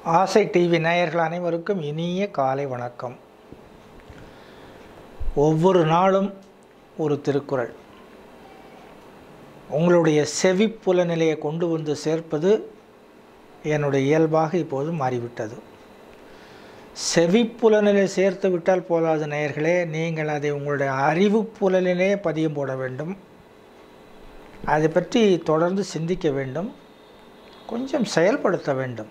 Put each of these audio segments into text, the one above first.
ஆசை டிவி நேயர்கள் அனைவருக்கும் இனிய காலை வணக்கம் ஒவ்வொரு நாளும் ஒரு திருக்குறள் உங்களுடைய செவிப்புல நிலையை கொண்டு வந்து சேர்ப்பது என்னுடைய இயல்பாக இப்போது மாறிவிட்டது செவிப்புல நிலை சேர்த்து விட்டால் போதாது நேயர்களே நீங்கள் அதை உங்களுடைய அறிவு புலனிலே பதியம் போட வேண்டும் அதை பற்றி தொடர்ந்து சிந்திக்க வேண்டும் கொஞ்சம் செயல்படுத்த வேண்டும்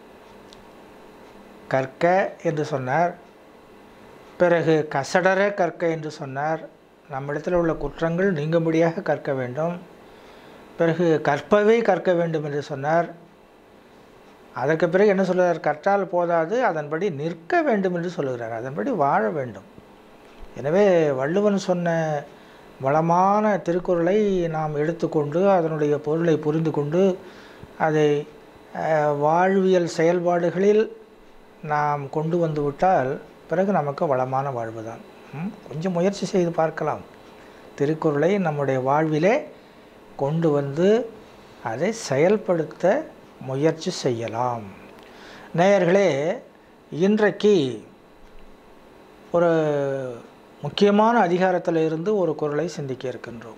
கற்க என்று சொன்னார் பிறகு கசடர கற்க என்று சொன்னார் நம்மிடத்தில் உள்ள குற்றங்கள் நீங்கும்படியாக கற்க வேண்டும் பிறகு கற்பவை கற்க வேண்டும் என்று சொன்னார் அதற்கு பிறகு என்ன சொல்கிறார் கற்றால் போதாது அதன்படி நிற்க வேண்டும் என்று சொல்லுகிறார் அதன்படி வாழ வேண்டும் எனவே வள்ளுவன் சொன்ன வளமான திருக்குறளை நாம் எடுத்துக்கொண்டு அதனுடைய பொருளை புரிந்து கொண்டு அதை அஹ், வாழ்வியல் செயல்பாடுகளில் நாம் கொண்டு வந்து விட்டால் பிறகு நமக்கு வளமான வாழ்வு தான் ம், கொஞ்சம் முயற்சி செய்து பார்க்கலாம் திருக்குறளை நம்முடைய வாழ்விலே கொண்டு வந்து அதை செயல்படுத்த முயற்சி செய்யலாம் நேயர்களே இன்றைக்கு ஒரு முக்கியமான அதிகாரத்தில் இருந்து ஒரு குறளை சிந்திக்க இருக்கின்றோம்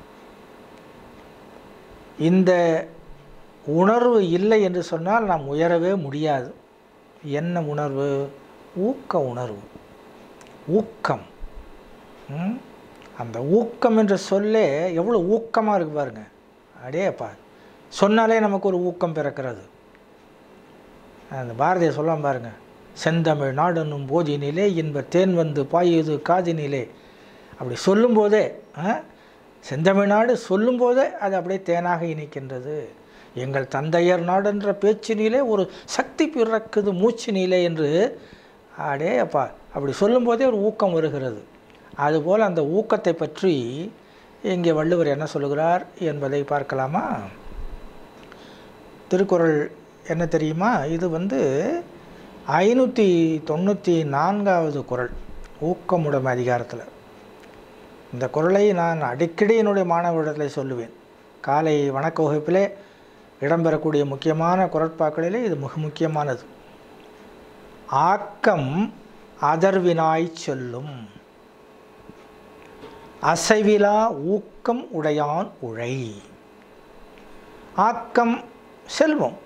இந்த உணர்வு இல்லை என்று சொன்னால் நாம் உயரவே முடியாது என்ன உணர்வு ஊக்க உணர்வு ஊக்கம் ம்? அந்த ஊக்கம் என்ற சொல்லே எவ்வளோ ஊக்கமாக இருக்கு பாருங்க அடேப்பா சொன்னாலே நமக்கு ஒரு ஊக்கம் பிறக்கிறது அந்த பாரதிய சொல்லாம் பாருங்க செந்தமிழ் நாடனும் போதினிலே இன்ப தேன் வந்து பாயுது காதினிலே அப்படி சொல்லும்போதே ஆ, செந்தமிழ் நாடு சொல்லும்போதே அது அப்படியே தேனாக இனிக்கின்றது எங்கள் தந்தையர் நாடுன்ற பேச்சினிலே ஒரு சக்தி பிறக்குது மூச்சினிலே என்று அடே அப்பா அப்படி சொல்லும்போதே ஒரு ஊக்கம் வருகிறது அதுபோல் அந்த ஊக்கத்தை பற்றி இங்கே வள்ளுவர் என்ன சொல்லுகிறார் என்பதை பார்க்கலாமா திருக்குறள் என்ன தெரியுமா இது வந்து ஐநூற்றி தொண்ணூற்றி நான்காவது குறள் ஊக்கமுடைமை அதிகாரத்தில் இந்த குறளை நான் அடிக்கடி என்னுடைய மாணவரிடத்தில் சொல்லுவேன் காலை வணக்க வகுப்பிலே இடம்பெறக்கூடிய முக்கியமான குரட்பாக்களிலே இது மிக முக்கியமானது ஆக்கம் அதர்வினாய் சொல்லும் அசைவிலா ஊக்கம் உடையான் உழை ஆக்கம் செல்வம்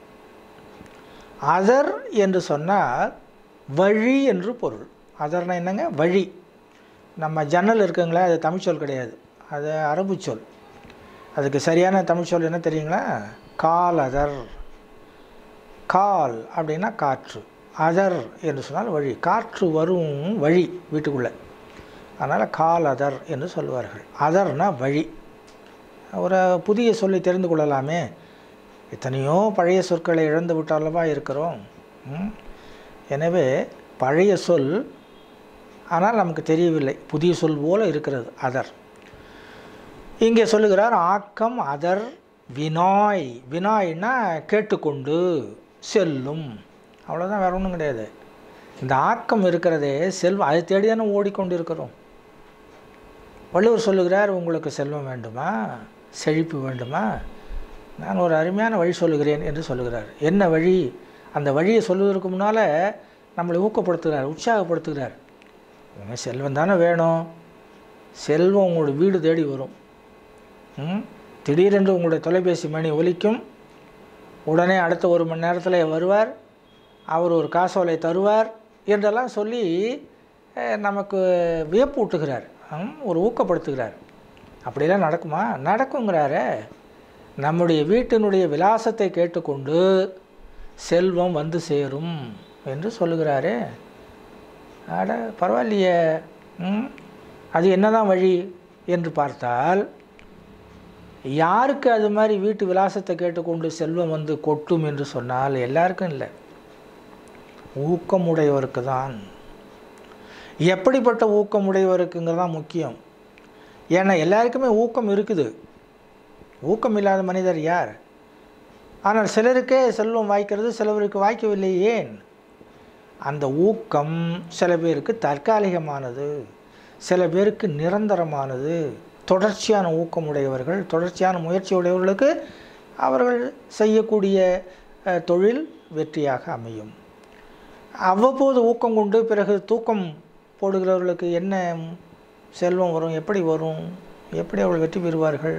அதர் என்று சொன்னால் வழி என்று பொருள் அதர்னா என்னங்க வழி நம்ம ஜன்னல் இருக்குங்களா அது தமிழ் சொல் கிடையாது அது அரபு சொல் அதுக்கு சரியான தமிழ் சொல் என்ன தெரியுங்களா கால் அதர் கால் அப்படின்னா காற்று அதர் என்று சொன்னால் வழி காற்று வரும் வழி வீட்டுக்குள்ளே அதனால் கால் அதர் என்று சொல்லுவார்கள் அதர்னா வழி ஒரு புதிய சொல்லி தெரிந்து கொள்ளலாமே எத்தனையோ பழைய சொற்களை இழந்து விட்டாலவா இருக்கிறோம் ம்? எனவே பழைய சொல் ஆனால் நமக்கு தெரியவில்லை புதிய சொல் போல இருக்கிறது அதர் இங்கே சொல்லுகிறார் ஆக்கம் அதர் வினாய் வினாய்னா கேட்டுக்கொண்டு செல்லும் அவ்வளோதான் வேற ஒன்றும் கிடையாது இந்த ஆக்கம் இருக்கிறதே செல்வம் அதை தேடி தானே ஓடிக்கொண்டு இருக்கிறோம் வள்ளுவர் சொல்லுகிறார் உங்களுக்கு செல்வம் வேண்டுமா செழிப்பு வேண்டுமா நான் ஒரு அருமையான வழி சொல்லுகிறேன் என்று சொல்லுகிறார் என்ன வழி அந்த வழியை சொல்லுவதற்கு முன்னால் நம்மளை ஊக்கப்படுத்துகிறார் உற்சாகப்படுத்துகிறார் உங்க செல்வம் தானே வேணும் செல்வம் உங்களோட வீடு தேடி வரும் ம்? திடீரென்று உங்களுடைய தொலைபேசி மணி ஒலிக்கும் உடனே அடுத்த ஒரு மணி நேரத்தில் வருவார் அவர் ஒரு காசோலை தருவார் என்றெல்லாம் சொல்லி அஹ், நமக்கு வியப்பு ஊட்டுகிறார் ம்? ஒரு ஊக்கப்படுத்துகிறார் அப்படியெல்லாம் நடக்குமா நடக்குங்கிறாரே நம்முடைய வீட்டினுடைய விலாசத்தை கேட்டுக்கொண்டு செல்வம் வந்து சேரும் என்று சொல்லுகிறாரே அட பரவாயில்லையே ம் அது என்னதான் வழி என்று பார்த்தால் யாருக்கு அது மாதிரி வீட்டு விலாசத்தை கேட்டுக்கொண்டு செல்வம் வந்து கொட்டும் என்று சொன்னால் எல்லாருக்கும் இல்லை ஊக்கமுடையவருக்கு தான் எப்படிப்பட்ட ஊக்கமுடையவருக்குங்கிறது தான் முக்கியம் ஏன்னா எல்லாருக்குமே ஊக்கம் இருக்குது ஊக்கம் இல்லாத மனிதர் யார் ஆனால் சிலருக்கே செல்வம் வாய்க்கிறது சிலவருக்கு வாய்க்கவில்லை ஏன் அந்த ஊக்கம் சில பேருக்கு தற்காலிகமானது சில பேருக்கு நிரந்தரமானது தொடர்ச்சியான ஊக்கமுடையவர்கள் தொடர்ச்சியான முயற்சி உடையவர்களுக்கு அவர்கள் செய்யக்கூடிய அஹ், தொழில் வெற்றியாக அமையும் அவ்வப்போது ஊக்கம் கொண்டு பிறகு தூக்கம் போடுகிறவர்களுக்கு என்ன செல்வம் வரும் எப்படி வரும் எப்படி அவர்கள் வெற்றி பெறுவார்கள்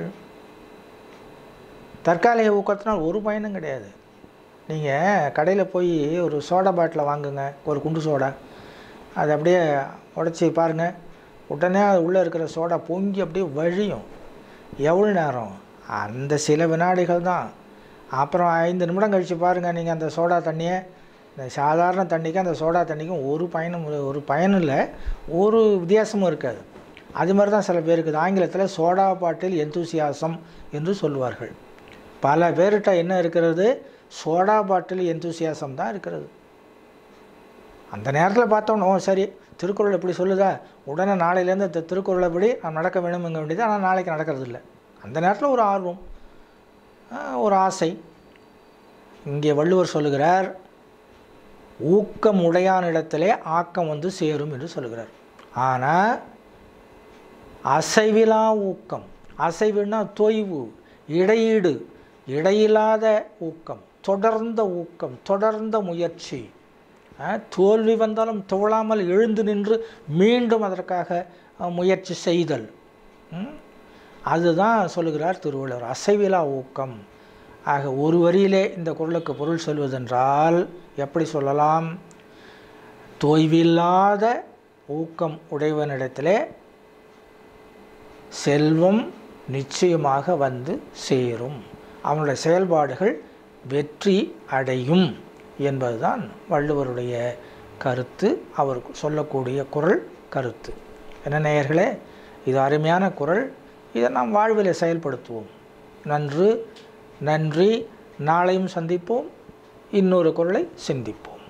தற்காலிக ஊக்கத்தினால் ஒரு பயனும் கிடையாது நீங்கள் கடையில் போய் ஒரு சோடா பாட்டிலை வாங்குங்க ஒரு குண்டு சோடா அதை அப்படியே உடச்சி பாருங்கள் உடனே அது உள்ளே இருக்கிற சோடா பொங்கி அப்படியே வழியும் எவ்வளோ நேரம் அந்த சில வினாடிகள் தான் அப்புறம் ஐந்து நிமிடம் கழித்து பாருங்கள் நீங்கள் அந்த சோடா தண்ணியை இந்த சாதாரண தண்ணிக்கும் அந்த சோடா தண்ணிக்கும் ஒரு பயனும் ஒரு பயனும் இல்லை ஒரு வித்தியாசமும் இருக்காது அது மாதிரி தான் சில பேருக்கு ஆங்கிலத்தில் சோடா பாட்டில் எந்தூசியாசம் என்று சொல்லுவார்கள் பல பேர்கிட்ட என்ன இருக்கிறது சோடா பாட்டில் எந்தூசியாசம் தான் இருக்கிறது அந்த நேரத்தில் பார்த்தோம் ஓ சரி திருக்குறள் எப்படி சொல்லுதா உடனே நாளையிலேருந்து இந்த திருக்குறளை படி நான் நடக்க வேணும்ங்க வேண்டியது ஆனால் நாளைக்கு நடக்கிறது இல்லை அந்த நேரத்தில் ஒரு ஆர்வம் ஆஹ், ஒரு ஆசை இங்கே வள்ளுவர் சொல்லுகிறார் ஊக்கம் உடையானிடத்திலே ஆக்கம் வந்து சேரும் என்று சொல்லுகிறார் ஆனால் அசைவிலா ஊக்கம் அசைவுனா தொய்வு இடையீடு இடையில்லாத ஊக்கம் தொடர்ந்த ஊக்கம் தொடர்ந்த முயற்சி அஹ், தோல்வி வந்தாலும் துவளாமல் எழுந்து நின்று மீண்டும் அதற்காக அஹ், முயற்சி செய்தல் ம்? அதுதான் சொல்லுகிறார் திருவள்ளுவர் அசைவிலா ஊக்கம் ஆக ஒரு வரியிலே இந்த குறளுக்கு பொருள் சொல்வதென்றால் எப்படி சொல்லலாம் தொய்வில்லாத ஊக்கம் உடையவனிடத்திலே செல்வம் நிச்சயமாக வந்து சேரும் அவனுடைய செயல்பாடுகள் வெற்றி அடையும் என்பதுதான் வள்ளுவருடைய கருத்து அவர் சொல்லக்கூடிய குறள் கருத்து என்ன நேயர்களே இது அருமையான குறள் இதை நாம் வாழ்வில் செயல்படுத்துவோம் நன்று நன்றி நாளையும் சந்திப்போம் இன்னொரு குறளை சிந்திப்போம்